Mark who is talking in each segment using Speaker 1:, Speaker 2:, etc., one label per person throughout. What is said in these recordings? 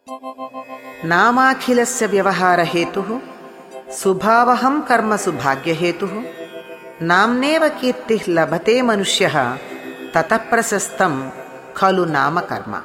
Speaker 1: నామాఖిలస్య వ్యవహారహేతు సుభావహం కర్మసు భాగ్యహేతు నామ్నేవ కీర్తి లభతే మనుష్య తతప్రశస్తం ఖలు నామకర్మ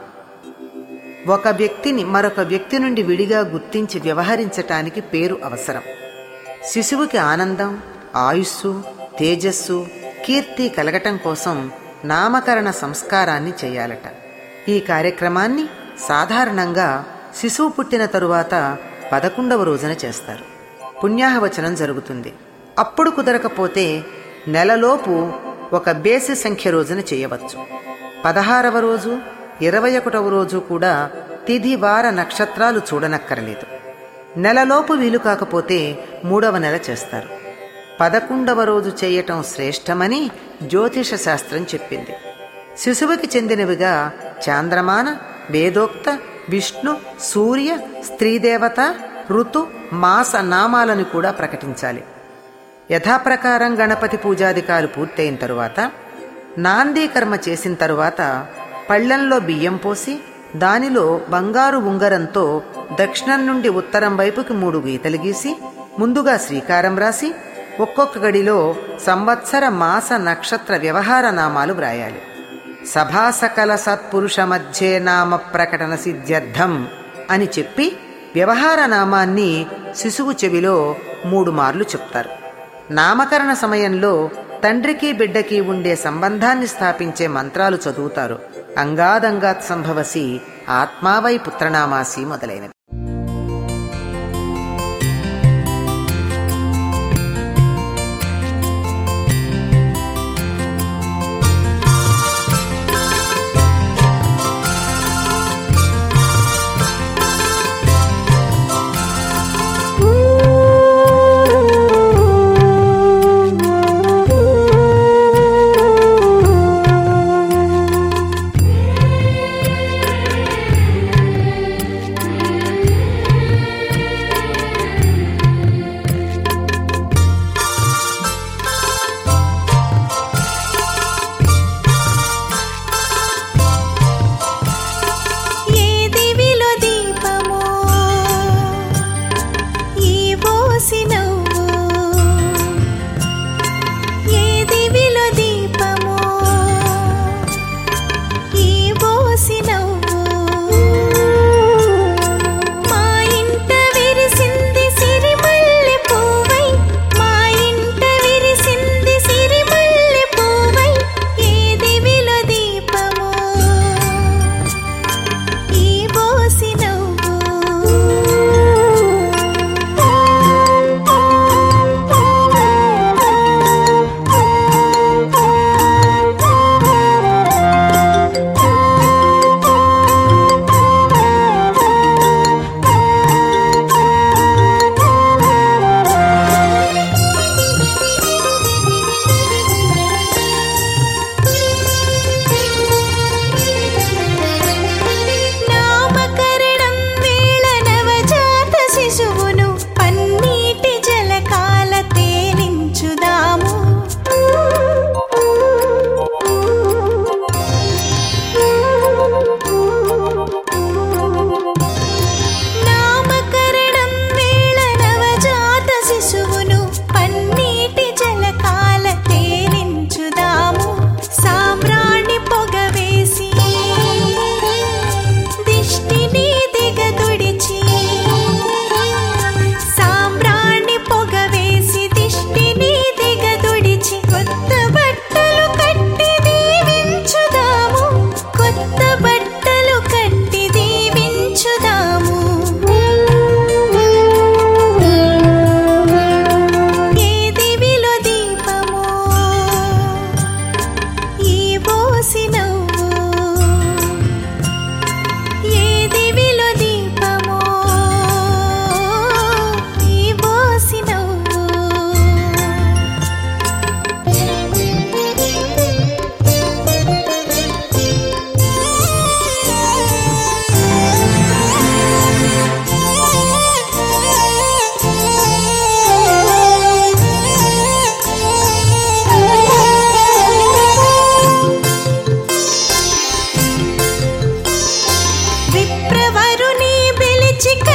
Speaker 1: ఒక వ్యక్తిని మరొక వ్యక్తి నుండి విడిగా గుర్తించి వ్యవహరించటానికి పేరు అవసరం శిశువుకి ఆనందం ఆయుస్సు తేజస్సు కీర్తి కలగటం కోసం నామకరణ సంస్కారాన్ని చేయాలట ఈ కార్యక్రమాన్ని సాధారణంగా శిశువు పుట్టిన తరువాత పదకొండవ రోజున చేస్తారు పుణ్యాహవచనం జరుగుతుంది అప్పుడు కుదరకపోతే నెలలోపు ఒక బేసి సంఖ్య రోజున చేయవచ్చు పదహారవ రోజు ఇరవై ఒకటవ రోజు కూడా తిథి వార నక్షత్రాలు చూడనక్కరలేదు నెలలోపు వీలు కాకపోతే మూడవ నెల చేస్తారు పదకొండవ రోజు చేయటం శ్రేష్టమని జ్యోతిష శాస్త్రం చెప్పింది శిశువుకి చెందినవిగా చాంద్రమాన వేదోక్త విష్ణు సూర్య స్త్రీదేవత ఋతు మాస నామాలను కూడా ప్రకటించాలి యథాప్రకారం గణపతి పూజాధికాలు పూర్తయిన తరువాత నాందీ కర్మ చేసిన తరువాత పళ్ళెంలో బియ్యం పోసి దానిలో బంగారు ఉంగరంతో దక్షిణం నుండి ఉత్తరం వైపుకి మూడు గీతలు గీసి ముందుగా శ్రీకారం రాసి ఒక్కొక్క గడిలో సంవత్సర మాస నక్షత్ర వ్యవహార నామాలు వ్రాయాలి సభా సకల సత్పురుష మధ్యే నామ ప్రకటన సిద్ధ్యర్థం అని చెప్పి వ్యవహార నామాన్ని శిశువు చెవిలో మూడు మార్లు చెప్తారు నామకరణ సమయంలో తండ్రికి బిడ్డకి ఉండే సంబంధాన్ని స్థాపించే మంత్రాలు చదువుతారు అంగాదంగాత్ సంభవసి ఆత్మావై పుత్రనామాసి మొదలైనవి
Speaker 2: Thank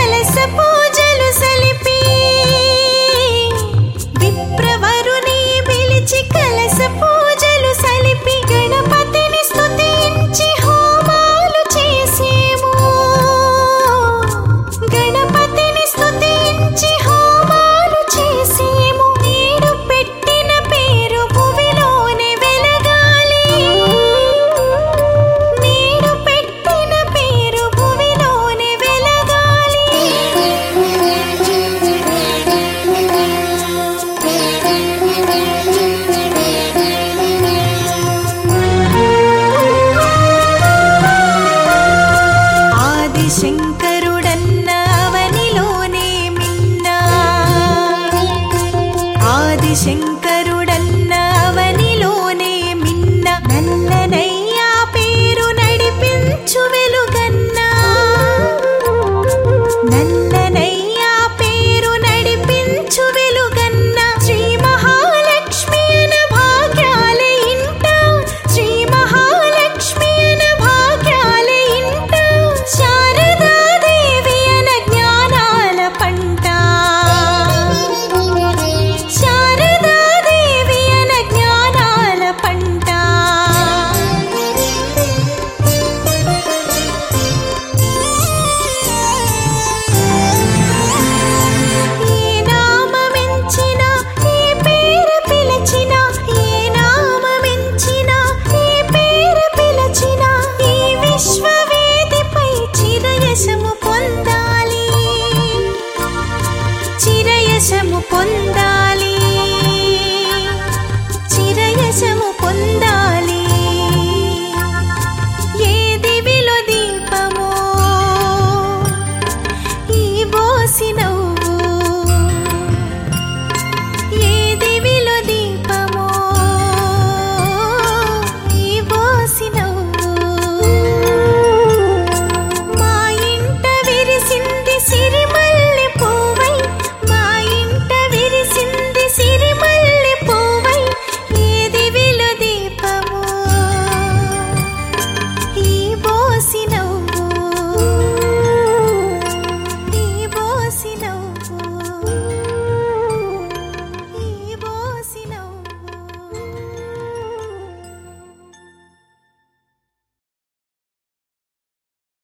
Speaker 2: కలస పూజలు సలిపి విప్రవరుని పిలిచి కలస పూజలు సలిపి గణపతిని స్తుతించి హోమాలు చేసేము గణపతిని స్తుతించి హోమాలు చేసేము నీడు పెట్టిన పేరు భువిలోనే వెలగాలి నీడు పెట్టిన పేరు భువిలోనే వెలగాలి ఆది శంకరుడన్న అవనిలోనే మిన్నా ఆది శంకరుడన్న అవనిలోనే మిన్న నల్లనయ్యా పేరు నడిపించు వెలుగన్నా నల్లనయ్యా పేరు నడిపించు వెలుగన్న శ్రీ మహాలక్ష్మి అన భాగ్యాల ఇంట శ్రీ మహాలక్ష్మి అన భాగ్యాల ఇంట శారదాదేవి అన జ్ఞానాల పంట శారదాదేవి అన జ్ఞానాల పంట ఏ నామమెంచినా ఏ పేరు పిలిచినా ఏ నామమెంచినా ఏ పేరు పిలిచినా ఈ విశ్వవేదిపై చిరయశము పొందాలి చిరయశము పొందాలి